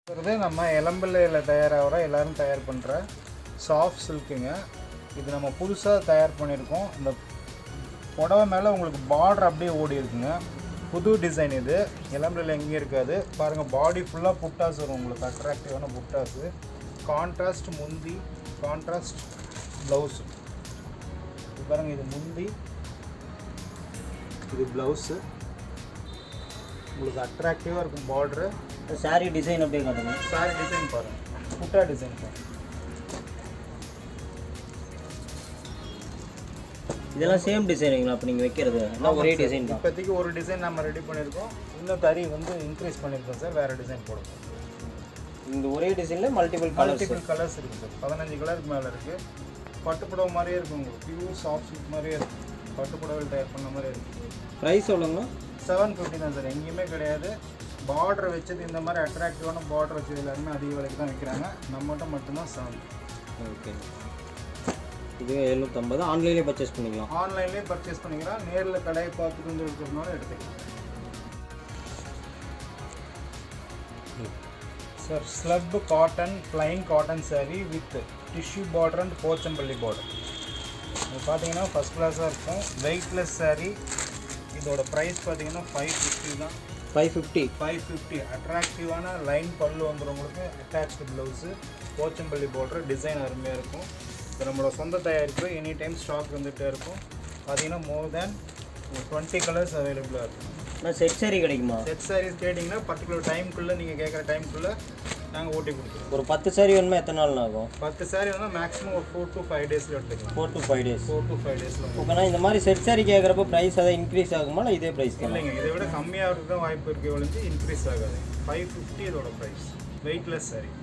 இருக்கிறது நம்ம இளம்பிள்ளையில் தயாராகிற எல்லாரும் தயார் பண்ணுற சாஃப்ட் சில்க்குங்க இது நம்ம புதுசாக தயார் பண்ணியிருக்கோம் இந்த புடவை மேலே உங்களுக்கு பார்டர் அப்படியே ஓடி இருக்குங்க புது டிசைன் இது இளம்பிள்ளையில் எங்கேயும் இருக்காது பாருங்கள் பாடி ஃபுல்லாக புட்டாஸ் வரும் உங்களுக்கு அட்ராக்டிவான புட்டாஸு கான்ட்ராஸ்ட் முந்தி கான்ட்ராஸ்ட் ப்ளவுஸ் இது பாருங்கள் இது முந்தி இது ப்ளவுஸு உங்களுக்கு அட்ராக்டிவாக இருக்கும் பார்டரு சாரி டிசைன் அப்படியே காட்டுங்க சாரி டிசைன் பாருங்க புட்டா டிசைன் பாருங்க இதெல்லாம் சேம் டிசைனுங்களா அப்போ நீங்கள் வைக்கிறது எல்லாம் ஒரே டிசைன் தான் இப்போதைக்கு ஒரு டிசைன் நம்ம ரெடி பண்ணியிருக்கோம் இன்னும் தறி வந்து இன்க்ரீஸ் பண்ணியிருக்கோம் சார் வேறு டிசைன் போடுவோம் இந்த ஒரே டிசைனில் மல்டிபிள் கலர்ஸ் மல்டிபிள் கலர்ஸ் இருக்குது சார் பதினஞ்சு கலருக்கு மேலே இருக்குது பட்டு புடவை மாதிரியே இருக்கும் உங்களுக்கு பியூர் சாஃப்ட் சில்க் மாதிரியே இருக்கும் பட்டு புடவை தயார் பண்ண மாதிரியே இருக்குது ப்ரைஸ் எவ்வளோங்கண்ணா செவன் ஃபிஃப்டி தான் சார் எங்கேயுமே கிடையாது பார்டர் வச்சது இந்த மாதிரி அட்ராக்டிவான பார்டர் வச்சது எல்லாருமே அதிக விலைக்கு தான் விற்கிறாங்க நம்மகிட்ட மட்டும்தான் செவன் ஓகே இது எழுநூற்றம்பது ஆன்லைன்லேயே பர்ச்சேஸ் பண்ணிக்கலாம் ஆன்லைன்லேயே பர்ச்சேஸ் பண்ணிக்கலாம் நேரில் கடையை பார்த்துட்டு வந்து எடுக்கிறதுனால எடுத்துக்கலாம் sir slub cotton plain cotton saree with tissue border and Pochampally border இது பார்த்தீங்கன்னா ஃபஸ்ட் கிளாஸாக இருக்கும் வெயிட்லெஸ் saree இதோட ப்ரைஸ் பார்த்தீங்கன்னா ஃபைவ் ஃபிஃப்டி தான் ஃபைவ் ஃபிஃப்டி ஃபைவ் ஃபிஃப்டி அட்ராக்டிவான லைன் பல்லு வந்துடும் உங்களுக்கு attached blouse Pochampally border design அருமையாக இருக்கும் இது நம்மளோட சொந்த தயாரிப்பு எனி டைம் ஸ்டாக் வந்துகிட்டே இருக்கும் பார்த்தீங்கன்னா மோர் தேன் டுவெண்ட்டி கலர்ஸ் அவைலபிளாக இருக்கும் ஆனால் செட் சாரி கிடைக்குமா செட் சாரீஸ் கேட்டிங்கன்னா பர்டிகுலர் டைம்குள்ளே நீங்கள் கேட்குற டைம்குள்ளே நாங்கள் ஓட்டி கொடுத்துருவோம் ஒரு பத்து சாரி வேணுமா எத்தனை நாள் ஆகும் பத்து சாரீ வந்து மேக்ஸிமம் ஒரு ஃபோர் டு ஃபைவ் டேஸில் எடுத்துக்கலாம் four to five days four to five டேஸில் ஓகேண்ணா இந்த மாதிரி செட் சாரி கேட்குறப்ப ப்ரைஸ் அதை இன்க்ரீஸ் ஆகுமா இல்லை இதே ப்ரைஸ் தானே இல்லைங்க இதை விட கம்மியாகிறதுக்கு தான் வாய்ப்பு இருக்குது ஒழிஞ்சு இன்க்ரீஸ் ஆகாது ஃபைவ் ஃபிஃப்டி இதோட ப்ரைஸ் வெயிட்லெஸ் சாரீ